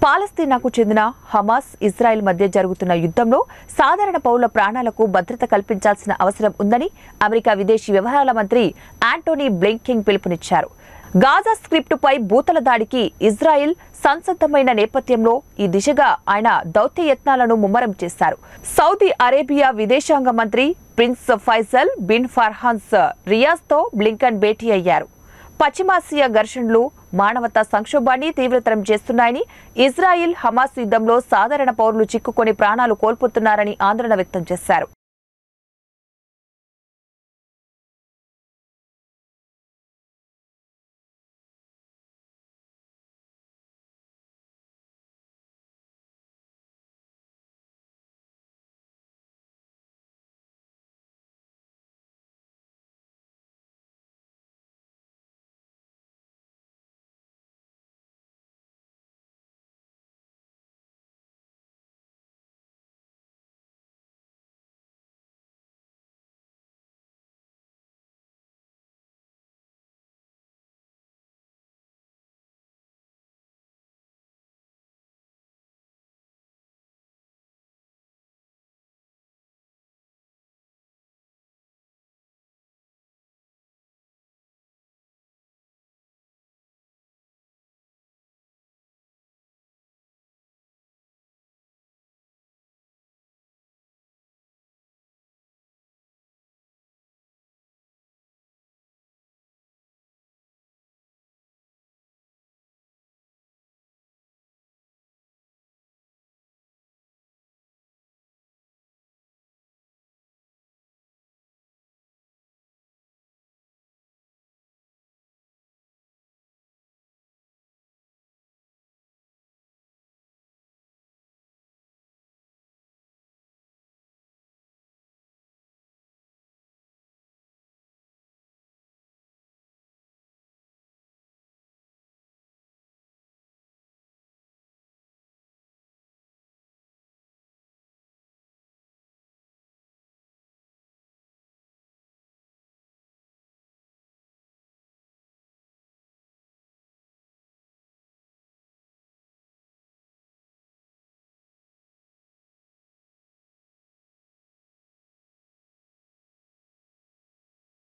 పాలస్తీనాకు చెందిన Hamas Israel మధ్య జరుగుతున్న యుద్ధంలో సాధారణ పౌరుల ప్రాణాలకు భద్రత కల్పించాల్సిన అవసరం ఉందని అమెరికా విదేశీ వ్యవహారాల మంత్రి యాంటోనీ బ్లింకింగ్ పిలుపునిచ్చారు గాజా స్క్రిప్టుపై భూతల దాడికి ఇజ్రాయెల్ సంసద్దమైన నేపథ్యంలో ఈ దిశగా ఆయన దౌత్య యత్నాలను ముమ్మరం చేశారు సౌదీ అరేబియా విదేశాంగ మంత్రి ప్రిన్స్ ఫైజల్ బిన్ ఫర్హాన్స్ రియాజ్తో బ్లింకన్ భేటీ అయ్యారు పశ్చిమాసియా ఘర్షణలు మానవతా సంక్షోభాన్ని తీవ్రతరం చేస్తున్నాయని ఇజ్రాయిల్ హమాస్ యుద్ధంలో సాధారణ పౌరులు చిక్కుకొని ప్రాణాలు కోల్పోతున్నారని ఆందోళన వ్యక్తం చేశారు